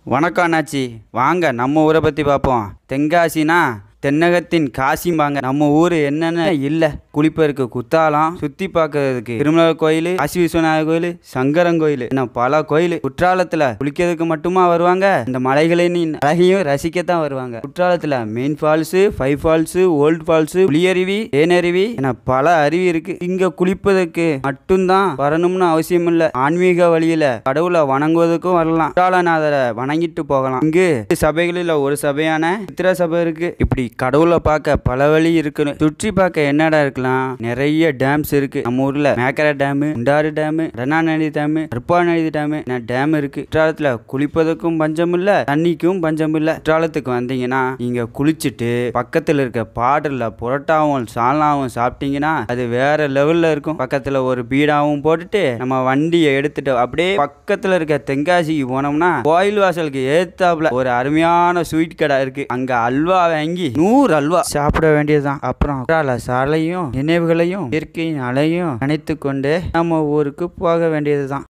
வணக்கம் அண்ணாச்சி வாங்க நம்ம ஊரை பற்றி பார்ப்போம் தென்காசினா தென்னகத்தின் காசிம்பாங்க நம்ம ஊர் என்னென்ன இல்லை குளிப்பதற்கு குத்தாலம் சுற்றி பார்க்கறதுக்கு திருமலை கோயில் காசி விஸ்வநாதர் கோயில் சங்கரன் கோயில் இன்னும் பல கோயில் குற்றாலத்தில் குளிக்கிறதுக்கு மட்டுமா வருவாங்க இந்த மலைகளின் அழகையும் ரசிக்கத்தான் வருவாங்க குற்றாலத்தில் main falls five falls old falls Puliyaruvi Thenaruvi என பல அருவி இருக்கு இங்க குளிப்பதற்கு மட்டும்தான் வரணும்னு அவசியம் இல்லை ஆன்மீக வழியில கடவுளை வணங்குவதற்கும் வரலாம் குற்றாலநாதரை வணங்கிட்டு போகலாம் இங்கு சபைகளில் ஒரு சபையான சித்திர சபை இருக்கு இப்படி கடவுளை பார்க்க பல வழி இருக்குன்னு சுற்றி பார்க்க என்னடா இருக்கலாம் நிறைய டேம்ஸ் இருக்கு நம்ம ஊர்ல மேக்கரை டேமு உண்டாறு டேமு ரெனாநதி டேமு அருப்பாநதி டேமு டேம் இருக்கு குற்றாலத்துல குளிப்பதற்கும் பஞ்சம் இல்ல தண்ணிக்கும் பஞ்சம் இல்ல குற்றாலத்துக்கு வந்தீங்கன்னா நீங்க குளிச்சுட்டு பக்கத்துல இருக்க பாடல்ல புரோட்டாவும் சால்னாவும் சாப்பிட்டீங்கன்னா அது வேற லெவல்ல இருக்கும் பக்கத்துல ஒரு பீடாவும் போட்டுட்டு நம்ம வண்டியை எடுத்துட்டு அப்படியே பக்கத்துல இருக்க தென்காசிக்கு போனோம்னா கோயில் வாசலுக்கு ஏத்தாப்புல ஒரு அருமையான ஸ்வீட் கடை இருக்கு அங்க அல்வா வாங்கி நூறு அல்வா சாப்பிட வேண்டியதுதான் அப்புறம் குற்றால சாலையும் நினைவுகளையும் இயற்கையின் அலையும் நினைத்து கொண்டு நம்ம ஊருக்கு போக வேண்டியதுதான்